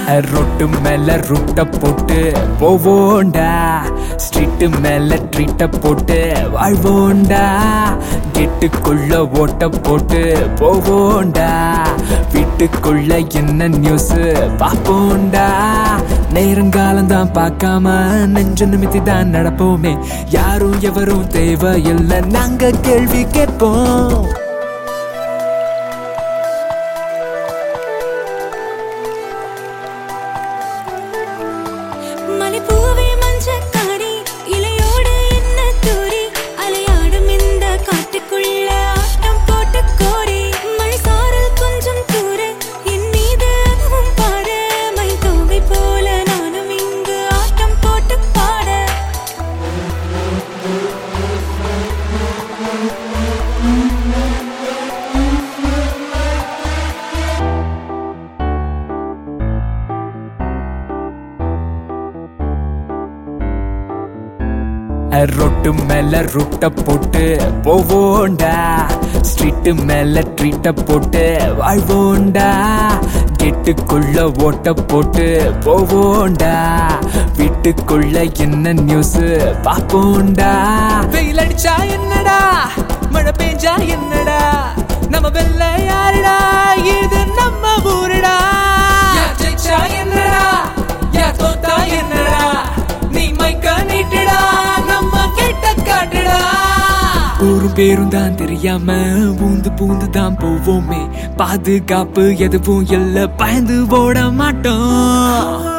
ரொட்டு மேல ருட்ட போட்டு போவோண்டா ஸ்ட்ரீட்டு மேல ட்ரீட்ட போட்டு வாழ்வோண்டா கெட்டுக்குள்ள ஓட்ட போட்டு போவோண்டா வீட்டுக்குள்ள என்ன நியூஸ் பாப்போண்டா நேரங்காலம் தான் பார்க்காம நெஞ்சு நிமித்தி தான் நடப்போமே யாரும் எவரும் தேவையில்லை நாங்க கேள்வி கேட்போம் மலைப்பூவே மஞ்சக்காரி இலையோடு என்ன தூரி அலையாடும் இந்த காட்டுக்குள்ள ஆட்டம் போட்டு கோரி மழை சாரல் கொஞ்சம் தூர என் மீது அதுவும் பாட மை தோகை போல நானும் இங்கு ஆட்டம் போட்டு பாட ரொட்டு மேல ருட்ட போட்டு போவோண்டா ஸ்ட்ரீட்டு மேல ட்ரீட்ட போட்டு வாழ்வோண்டா கெட்டுக்குள்ள ஓட்ட போட்டு போவோண்டா வீட்டுக்குள்ள என்ன நியூஸ் பாப்போண்டா வெயில் அடிச்சா என்னடா மழை பெஞ்சா என்னடா நம்ம வெள்ள யாருடா இது நம்ம ஊருடா யார் ஜெயிச்சா என்னடா யார் தோத்தா என்னடா நீ மைக்க நீட்டுடா நம்ம கிட்ட காட்டுடா ஒரு பேரும் தான் தெரியாம பூந்து பூந்து தான் போவோமே பாதுகாப்பு எதுவும் இல்ல பயந்து ஓட மாட்டோம்